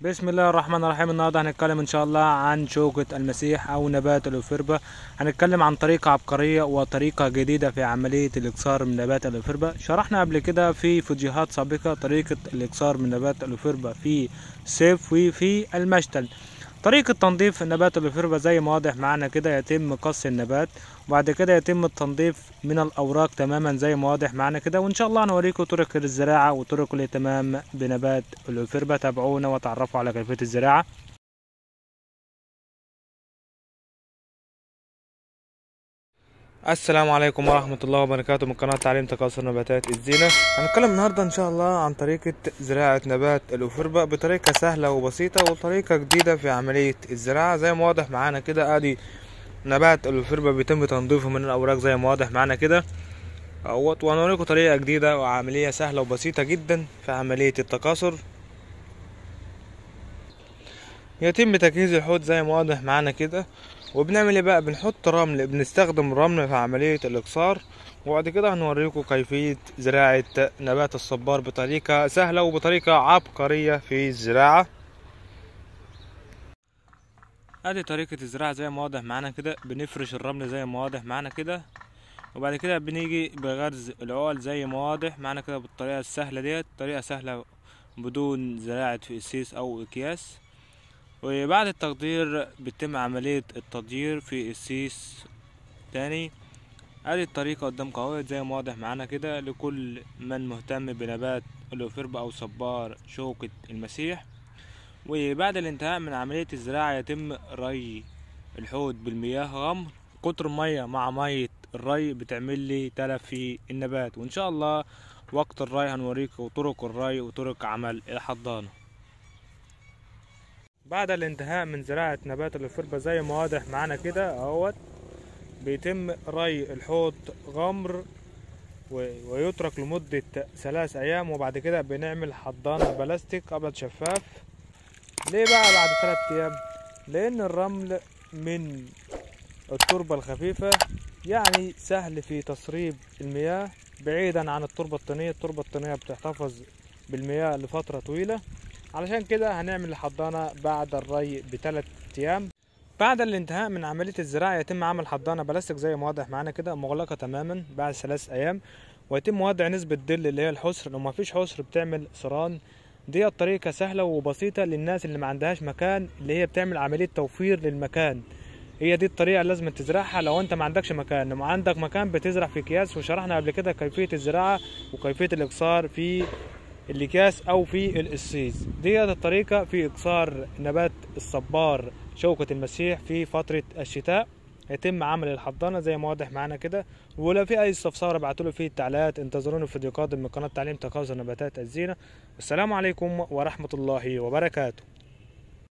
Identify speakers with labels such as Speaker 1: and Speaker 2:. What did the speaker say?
Speaker 1: بسم الله الرحمن الرحيم النهارده هنتكلم ان شاء الله عن شوكة المسيح او نبات الأوفربا هنتكلم عن طريقة عبقرية وطريقة جديدة في عملية الإكسار من نبات الأوفربا شرحنا قبل كده في فيديوهات سابقة طريقة الإكسار من نبات الأوفربا في سيف وفي المشتل طريقة تنظيف نبات الأوفربا زي ما واضح معانا كده يتم قص النبات وبعد كده يتم التنظيف من الأوراق تماما زي ما واضح معانا كده وإن شاء الله هنوريكم طرق الزراعة وطرق الاهتمام بنبات الأوفربا تابعونا وتعرفوا على كيفية الزراعة السلام عليكم ورحمة الله وبركاته من قناة تعليم تكاثر نباتات الزينة هنتكلم النهاردة إن شاء الله عن طريقة زراعة نبات الأوفربا بطريقة سهلة وبسيطة وطريقة جديدة في عملية الزراعة زي ما واضح معانا كده ادي نبات الأوفربا بيتم تنظيفه من الأوراق زي ما واضح معانا كده اهوت وهنوريكم طريقة جديدة وعملية سهلة وبسيطة جدا في عملية التكاثر يتم تجهيز الحوض زي ما واضح معانا كده وبنعمل ايه بقى بنحط رمل بنستخدم رمل في عملية الاكسار وبعد كده هنوريكم كيفية زراعة نبات الصبار بطريقة سهلة وبطريقة عبقرية في الزراعة ادي طريقة الزراعة زي ما واضح معانا كده بنفرش الرمل زي ما واضح معانا كده وبعد كده بنيجي بغرز العقل زي ما واضح معانا كده بالطريقة السهلة ديت طريقة سهلة بدون زراعة في السيس او اكياس وبعد التقدير بتتم عملية التضيير في السيس تاني ادي الطريقة قدامكم اهوت زي ما واضح معانا كده لكل من مهتم بنبات الأوفربا أو صبار شوكة المسيح وبعد الانتهاء من عملية الزراعة يتم ري الحوض بالمياه غمر كتر المية مع مية الري بتعمل لي تلف في النبات وإن شاء الله وقت الري هنوريكم طرق الري وطرق عمل الحضانة بعد الانتهاء من زراعة نبات الفربة زي ما واضح معانا كده اهوت بيتم ري الحوض غمر ويترك لمدة ثلاث أيام وبعد كده بنعمل حضانة بلاستيك أبيض شفاف ليه بقى بعد ثلاث أيام؟ لأن الرمل من التربة الخفيفة يعني سهل في تسريب المياه بعيدا عن التربة الطينية التربة الطينية بتحتفظ بالمياه لفترة طويلة علشان كده هنعمل الحضانة بعد الري بثلاث أيام بعد الانتهاء من عملية الزراعة يتم عمل حضانة بلاستيك زي ما واضح معانا كده مغلقة تماما بعد ثلاث أيام ويتم وضع نسبة دل اللي هي الحسر لو ما فيش حسر بتعمل صران دي طريقة سهلة وبسيطة للناس اللي ما عندهاش مكان اللي هي بتعمل عملية توفير للمكان هي دي الطريقة اللي لازم تزرعها لو انت ما عندكش مكان لو عندك مكان بتزرع في اكياس وشرحنا قبل كده كيفية الزراعة وكيفية الاكسار في الاكياس او في القصيص دي الطريقة في اكسار نبات الصبار شوكة المسيح في فترة الشتاء يتم عمل الحضانة زي ما واضح معانا كده ولو في اي استفسار ابعتوا فيه التعليقات انتظرونا في فيديو قادم من قناة تعليم تكاثر نباتات الزينة السلام عليكم ورحمة الله وبركاته